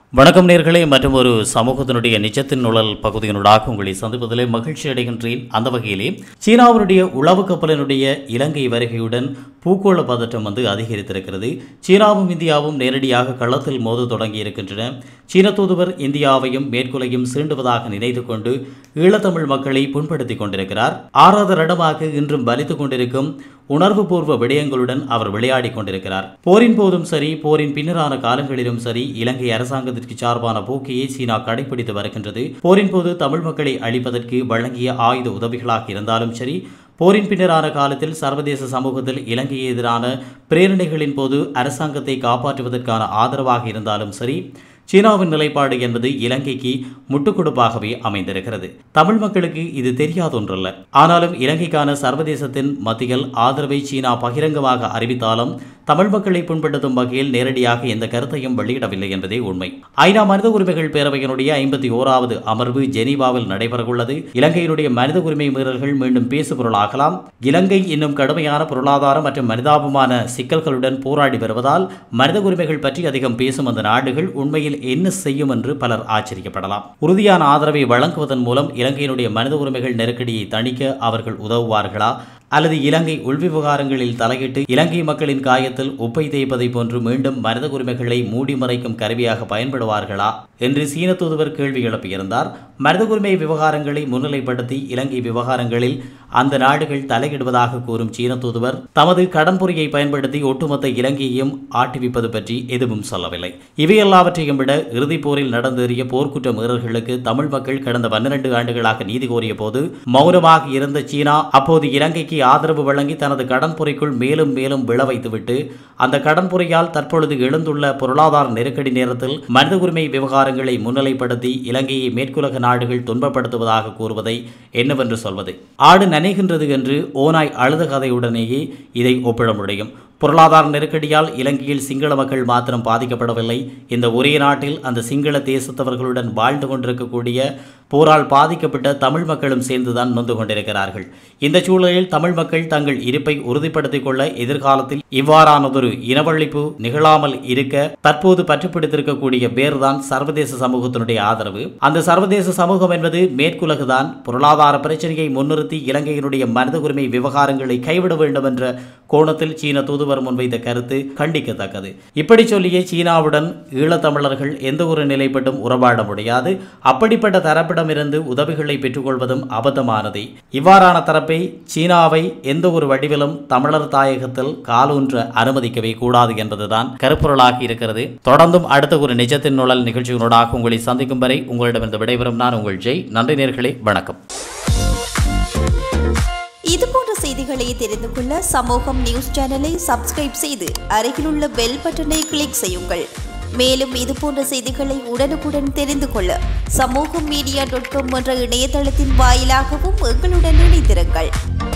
வணக்கம் நேர்களே மற்றும் ஒரு சமூகத்தினுடைய நிஜத்தின் நுழல் பகுதியினூடாக உங்களை சந்திப்பதிலே மகிழ்ச்சி அடைகின்றேன் அந்த வகையிலே சீனாவினுடைய உளவு கப்பலினுடைய இலங்கை வருகையுடன் பூகோள பதட்டம் வந்து அதிகரித்திருக்கிறது சீனாவும் இந்தியாவும் நேரடியாக களத்தில் மோத தொடங்கி இருக்கின்றன சீன தூதுவர் இந்தியாவையும் மேற்குலையும் சீண்டுவதாக நினைத்து கொண்டு ஈழத்தமிழ் மக்களை புண்படுத்திக் கொண்டிருக்கிறார் ஆறாவது இடமாக இன்றும் பலித்துக் கொண்டிருக்கும் உணர்வுபூர்வ விடயங்களுடன் அவர் விளையாடிக் கொண்டிருக்கிறார் போரின் போதும் சரி போரின் பின்னரான காலங்களிலும் சரி இலங்கை அரசாங்கத்திற்கு சார்பான போக்கையை சீனா கடைபிடித்து வருகின்றது போரின் போது தமிழ் மக்களை அழிப்பதற்கு வழங்கிய ஆயுத உதவிகளாக இருந்தாலும் சரி போரின் பின்னரான காலத்தில் சர்வதேச சமூகத்தில் இலங்கைக்கு எதிரான பிரேரணைகளின் போது அரசாங்கத்தை காப்பாற்றுவதற்கான ஆதரவாக இருந்தாலும் சரி சீனாவின் நிலைப்பாடு என்பது இலங்கைக்கு முட்டுக்கொடுப்பாகவே அமைந்திருக்கிறது தமிழ் மக்களுக்கு இது தெரியாதொன்றல்ல ஆனாலும் இலங்கைக்கான சர்வதேசத்தின் மத்தியில் ஆதரவை சீனா பகிரங்கமாக அறிவித்தாலும் தமிழ் மக்களை புண்படுத்தும் வகையில் நேரடியாக எந்த கருத்தையும் வெளியிடவில்லை என்பதே உண்மை ஐநா மனித உரிமைகள் பேரவையினுடைய ஐம்பத்தி ஓராவது அமர்வு ஜெனீவாவில் நடைபெறவுள்ளது இலங்கையினுடைய மனித உரிமை மீறல்கள் மீண்டும் பேசுபொருளாகலாம் இலங்கை இன்னும் கடுமையான பொருளாதார மற்றும் மனிதாபமான சிக்கல்களுடன் போராடி வருவதால் மனித உரிமைகள் பற்றி அதிகம் பேசும் அந்த நாடுகள் உண்மையில் என்ன செய்யும் என்று பலர் ஆச்சரியப்படலாம் உறுதியான ஆதரவை வழங்குவதன் மூலம் இலங்கையினுடைய மனித உரிமைகள் நெருக்கடியை தணிக்க அவர்கள் உதவுவார்களா அல்லது இலங்கை உள்விவகாரங்களில் தலையிட்டு இலங்கை மக்களின் காயத்தில் உப்பை தேய்ப்பதை போன்று மீண்டும் மனித உரிமைகளை மூடி மறைக்கும் கருவியாக பயன்படுவார்களா என்று சீன தூதுவர் கேள்வி எழுப்பியிருந்தார் மனித உரிமை விவகாரங்களை முன்னிலைப்படுத்தி இலங்கை விவகாரங்களில் அந்த நாடுகள் தலையிடுவதாக கூறும் சீன தூதுவர் தமது கடன்பொறியை பயன்படுத்தி ஒட்டுமொத்த இலங்கையையும் ஆட்டுவிப்பது பற்றி எதுவும் சொல்லவில்லை இவையெல்லாவற்றையும் விட இறுதிப் போரில் நடந்தேறிய போர்க்குற்ற மீறல்களுக்கு தமிழ் மக்கள் கடந்த பன்னிரண்டு ஆண்டுகளாக நீதி கோரிய போது மௌனமாக இருந்த சீனா அப்போது இலங்கைக்கு ஆதரவு வழங்கி தனது கடன் பொறிக்குள் மேலும் மேலும் விழ வைத்துவிட்டு அந்த கடன் பொறியால் தற்பொழுது எழுந்துள்ள பொருளாதார நெருக்கடி நேரத்தில் மனித உரிமை விவகாரங்களை முன்னிலைப்படுத்தி இலங்கையை மேற்குலக நாடுகள் துன்பப்படுத்துவதாக கூறுவதை என்னவென்று சொல்வது ஆடு நனைகின்றது என்று ஓனாய் அழுத கதையுடனேயே இதை ஒப்பிட முடியும் பொருளாதார நெருக்கடியால் இலங்கையில் சிங்கள மக்கள் மாத்திரம் பாதிக்கப்படவில்லை இந்த ஒரே நாட்டில் அந்த சிங்கள தேசத்தவர்களுடன் வாழ்ந்து கொண்டிருக்கக்கூடிய போரால் பாதிக்கப்பட்ட தமிழ் மக்களும் சேர்ந்துதான் நொந்து கொண்டிருக்கிறார்கள் இந்த சூழலில் தமிழ் மக்கள் தங்கள் இருப்பை உறுதிப்படுத்திக் கொள்ள எதிர்காலத்தில் இவ்வாறானதொரு இனவழிப்பு நிகழாமல் இருக்க தற்போது பற்றுப்பிடித்திருக்கக்கூடிய பேர்தான் சர்வதேச சமூகத்தினுடைய ஆதரவு அந்த சர்வதேச சமூகம் என்பது மேற்குலகுதான் பொருளாதார பிரச்சனையை முன்னிறுத்தி இலங்கையினுடைய மனித உரிமை விவகாரங்களை கைவிட வேண்டும் என்ற கோணத்தில் சீன தூதுவர் முன்வைத்த கருத்து கண்டிக்கத்தக்கது இப்படி சொல்லியே சீனாவுடன் ஈழத்தமிழர்கள் எந்த ஒரு நிலைப்பட்டும் உறவாட முடியாது அப்படிப்பட்ட தரப்பிடமிருந்து உதவிகளை பெற்றுக்கொள்வதும் அபத்தமானதே இவ்வாறான தரப்பை சீனாவை எந்த ஒரு வடிவிலும் தமிழர் தாயகத்தில் காலூன்ற அனுமதிக்கவே கூடாது என்பதுதான் கருப்பொருளாகி இருக்கிறது தொடர்ந்தும் அடுத்த ஒரு நிஜத்தின் நுழல் நிகழ்ச்சிகளோடாக உங்களை சந்திக்கும் வரை உங்களிடமிருந்து விடைபெறும் நான் உங்கள் ஜெய் நன்றி நேர்களே வணக்கம் இது போன்ற செய்திகளை தெரிந்து கொள்ள சமூகம் நியூஸ் சேனலை சப்ஸ்கிரைப் செய்து அருகிலுள்ள பெல் பட்டனை கிளிக் செய்யுங்கள் மேலும் இது போன்ற செய்திகளை உடனுக்குடன் தெரிந்து கொள்ள சமூகம் மீடியா டாட் காம் என்ற இணையதளத்தின் வாயிலாகவும் எங்களுடன் இணைந்திருங்கள்